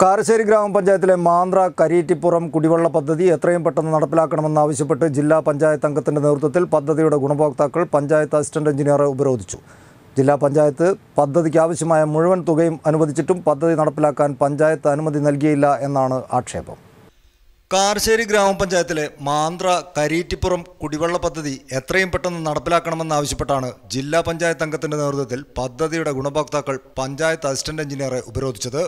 കാരശ്ശേരി ഗ്രാമപഞ്ചായത്തിലെ മാന്ത്ര കരീറ്റിപ്പുറം കുടിവെള്ള പദ്ധതി എത്രയും പെട്ടെന്ന് നടപ്പിലാക്കണമെന്നാവശ്യപ്പെട്ട് ജില്ലാ പഞ്ചായത്ത് അംഗത്തിന്റെ നേതൃത്വത്തിൽ പദ്ധതിയുടെ ഗുണഭോക്താക്കൾ പഞ്ചായത്ത് അസിസ്റ്റന്റ് എഞ്ചിനീയറെ ഉപരോധിച്ചു ജില്ലാ പഞ്ചായത്ത് പദ്ധതിക്ക് ആവശ്യമായ മുഴുവൻ തുകയും അനുവദിച്ചിട്ടും പദ്ധതി നടപ്പിലാക്കാൻ പഞ്ചായത്ത് അനുമതി നൽകിയില്ല എന്നാണ് ആക്ഷേപം കാരശ്ശേരി ഗ്രാമപഞ്ചായത്തിലെ മാന്ത്ര കരീറ്റിപ്പുറം കുടിവെള്ള പദ്ധതി എത്രയും പെട്ടെന്ന് നടപ്പിലാക്കണമെന്നാവശ്യപ്പെട്ടാണ് ജില്ലാ പഞ്ചായത്ത് അംഗത്തിന്റെ നേതൃത്വത്തിൽ പദ്ധതിയുടെ ഗുണഭോക്താക്കൾ പഞ്ചായത്ത് അസിസ്റ്റന്റ് എഞ്ചിനീയറെ ഉപരോധിച്ചത്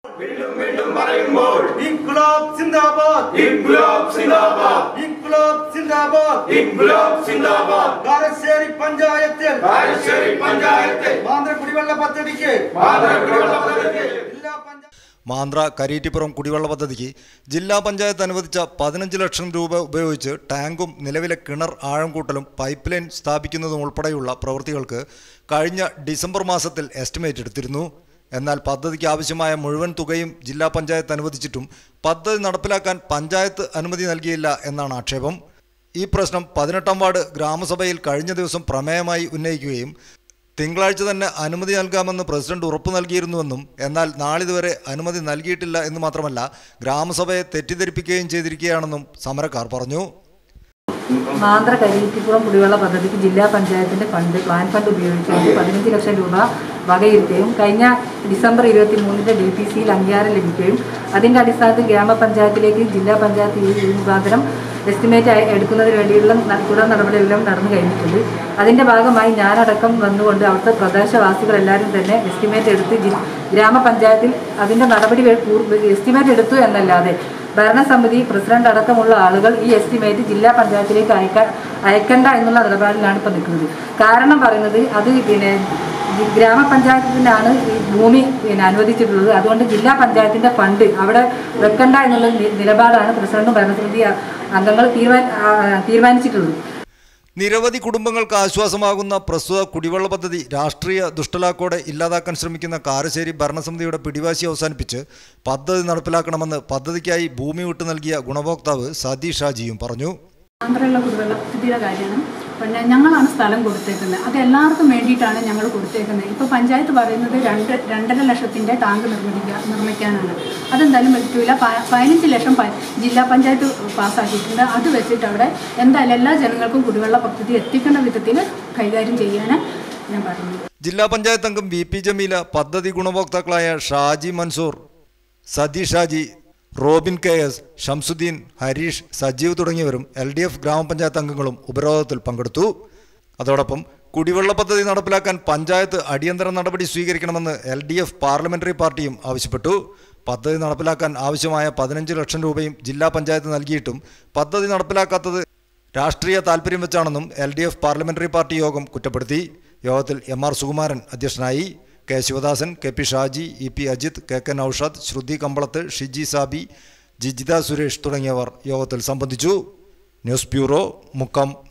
ഇൻകുലാബ് സിന്ദാബാദ് ഇൻകുലാബ് സിന്ദാബാദ് ഇൻകുലാബ് സിന്ദാബാദ് ഇൻകുലാബ് സിന്ദാബാദ് കാരശ്ശേരി പഞ്ചായത്തിൽ കാരശ്ശേരി പഞ്ചായത്ത് മാന്ത്ര കുടിവെള്ള പദ്ധതിക്ക് മാതൃ കുടിവെള്ള പദ്ധതിക്ക് ജില്ലാ പഞ്ചായത്ത് മാന്ത്ര കരീറ്റിപ്പുറം കുടിവെള്ള പദ്ധതിക്ക് ജില്ലാ പഞ്ചായത്ത് അനുവദിച്ച പതിനഞ്ച് ലക്ഷം രൂപ ഉപയോഗിച്ച് ടാങ്കും നിലവിലെ കിണർ ആഴം കൂട്ടലും പൈപ്പ് ലൈൻ സ്ഥാപിക്കുന്നതും ഉൾപ്പെടെയുള്ള പ്രവൃത്തികൾക്ക് കഴിഞ്ഞ ഡിസംബർ മാസത്തിൽ എസ്റ്റിമേറ്റ് എടുത്തിരുന്നു എന്നാൽ പദ്ധതിക്ക് ആവശ്യമായ മുഴുവൻ തുകയും ജില്ലാ പഞ്ചായത്ത് അനുവദിച്ചിട്ടും പദ്ധതി നടപ്പിലാക്കാൻ പഞ്ചായത്ത് അനുമതി നൽകിയില്ല എന്നാണ് ആക്ഷേപം ഈ പ്രശ്നം പതിനെട്ടാം വാർഡ് ഗ്രാമസഭയിൽ കഴിഞ്ഞ ദിവസം പ്രമേയമായി ഉന്നയിക്കുകയും തിങ്കളാഴ്ച തന്നെ അനുമതി നൽകാമെന്ന് പ്രസിഡന്റ് ഉറപ്പു നൽകിയിരുന്നുവെന്നും എന്നാൽ നാളിതുവരെ അനുമതി നൽകിയിട്ടില്ല എന്ന് മാത്രമല്ല ഗ്രാമസഭയെ തെറ്റിദ്ധരിപ്പിക്കുകയും ചെയ്തിരിക്കുകയാണെന്നും സമരക്കാർ പറഞ്ഞു മാന്ത്ര കരിയിറ്റിപ്പുറം കുടിവെള്ള പദ്ധതിക്ക് ജില്ലാ പഞ്ചായത്തിന്റെ ഫണ്ട് പ്ലാൻ ഫണ്ട് ഉപയോഗിച്ചുകൊണ്ട് പതിനഞ്ച് ലക്ഷം രൂപ വകയിരുത്തുകയും കഴിഞ്ഞ ഡിസംബർ ഇരുപത്തി മൂന്നിന്റെ ഡി പി സിയിൽ അംഗീകാരം ലഭിക്കുകയും അതിന്റെ അടിസ്ഥാനത്തിൽ ഗ്രാമപഞ്ചായത്തിലേക്ക് ജില്ലാ പഞ്ചായത്ത് ഈ ഈ മുഖാന്തരം എസ്റ്റിമേറ്റ് അയ- എടുക്കുന്നതിന് വേണ്ടിയുള്ള ന- തുടർ നടപടികളെല്ലാം നടന്നു കഴിഞ്ഞിട്ടുണ്ട് അതിന്റെ ഭാഗമായി ഞാനടക്കം വന്നുകൊണ്ട് അവിടുത്തെ പ്രദേശവാസികളെല്ലാവരും തന്നെ എസ്റ്റിമേറ്റ് എടുത്ത് ജി- ഗ്രാമപഞ്ചായത്തിൽ അതിന്റെ നടപടി വേ- പൂർ- എസ്റ്റിമേറ്റ് എടുത്തു എന്നല്ലാതെ ഭരണസമിതി പ്രസിഡന്റ് അടക്കമുള്ള ആളുകൾ ഈ എസ്റ്റിമേറ്റ് ജില്ലാ പഞ്ചായത്തിലേക്ക് അയക്കാൻ അയക്കണ്ട എന്നുള്ള നിലപാടിലാണ് ഇപ്പോൾ നിൽക്കുന്നത് കാരണം പറയുന്നത് അത് പിന്നെ ജി- ഗ്രാമപഞ്ചായത്തിനാണ് ഈ ഭൂമി പിന്നെ അനുവദിച്ചിട്ടുള്ളത് അതുകൊണ്ട് ജില്ലാ പഞ്ചായത്തിന്റെ ഫണ്ട് അവിടെ വെക്കണ്ട എന്നുള്ള നി- നിലപാടാണ് പ്രസിഡന്റും ഭരണസമിതി അ- അംഗങ്ങൾ തീരുമാന ആ, തീരുമാനിച്ചിട്ടുള്ളത് നിരവധി കുടുംബങ്ങൾക്ക് ആശ്വാസമാകുന്ന പ്രസ്തുത കുടിവെള്ള പദ്ധതി രാഷ്ട്രീയ ദുഷ്ടലാക്കോടെ ഇല്ലാതാക്കാൻ ശ്രമിക്കുന്ന കാരശ്ശേരി ഭരണസമിതിയുടെ പിടിവാശി അവസാനിപ്പിച്ച് പദ്ധതി നടപ്പിലാക്കണമെന്ന് പദ്ധതിക്കായി ഭൂമി വിട്ടു നൽകിയ ഗുണഭോക്താവ് സതീഷ് ഷാജിയും പറഞ്ഞു ആന്ധ്രയുള്ള കുടിവെള്ള പദ്ധതിയുടെ കാര്യമാണ് പിന്നെ ഞങ്ങളാണ് സ്ഥലം കൊടുത്തേക്കുന്നത് അത് എല്ലാവർക്കും വേണ്ടിയിട്ടാണ് ഞങ്ങൾ കൊടുത്തേക്കുന്നത് ഇപ്പോൾ പഞ്ചായത്ത് പറയുന്നത് രണ്ട് രണ്ടര ലക്ഷത്തിൻ്റെ ടാങ്ക് നിർമ്മിക്കുക നിർമ്മിക്കാനാണ് അതെന്തായാലും പറ്റില്ല പ- പതിനഞ്ച് ലക്ഷം പ- ജില്ലാ പഞ്ചായത്ത് പാസ്സാക്കിയിട്ടുണ്ട് അത് വെച്ചിട്ട് അവിടെ എന്തായാലും എല്ലാ ജനങ്ങൾക്കും കുടിവെള്ള പദ്ധതി എത്തിക്കുന്ന വിധത്തിൽ കൈകാര്യം ചെയ്യാൻ ഞാൻ പറയുന്നത് ജില്ലാ പഞ്ചായത്ത് അംഗം വി പി ജമീല പദ്ധതി ഗുണഭോക്താക്കളായ Shaji Mansoor Satheesh Shaji Robin K S Shamsuddin Hareesh Sajeev തുടങ്ങിയവരും എൽ ഡി എഫ് ഗ്രാമപഞ്ചായത്ത് അംഗങ്ങളും ഉപരോധത്തിൽ പങ്കെടുത്തു അതോടൊപ്പം കുടിവെള്ള പദ്ധതി നടപ്പിലാക്കാൻ പഞ്ചായത്ത് അടിയന്തര നടപടി സ്വീകരിക്കണമെന്ന് എൽ ഡി എഫ് പാർലമെന്ററി പാർട്ടിയും ആവശ്യപ്പെട്ടു പദ്ധതി നടപ്പിലാക്കാൻ ആവശ്യമായ പതിനഞ്ച് ലക്ഷം രൂപയും ജില്ലാ പഞ്ചായത്ത് നൽകിയിട്ടും പദ്ധതി നടപ്പിലാക്കാത്തത് രാഷ്ട്രീയ താൽപ്പര്യം വെച്ചാണെന്നും L D F parliamentary party യോഗം കുറ്റപ്പെടുത്തി യോഗത്തിൽ എം ആർ സുകുമാരൻ അധ്യക്ഷനായി K Sivadasan K P Shaji E P Ajith K K Noushad Sruthi Kambalath Shiji Sabi Jijitha Suresh തുടങ്ങിയവർ യോഗത്തിൽ സംബന്ധിച്ചു ന്യൂസ് ബ്യൂറോ മുക്കം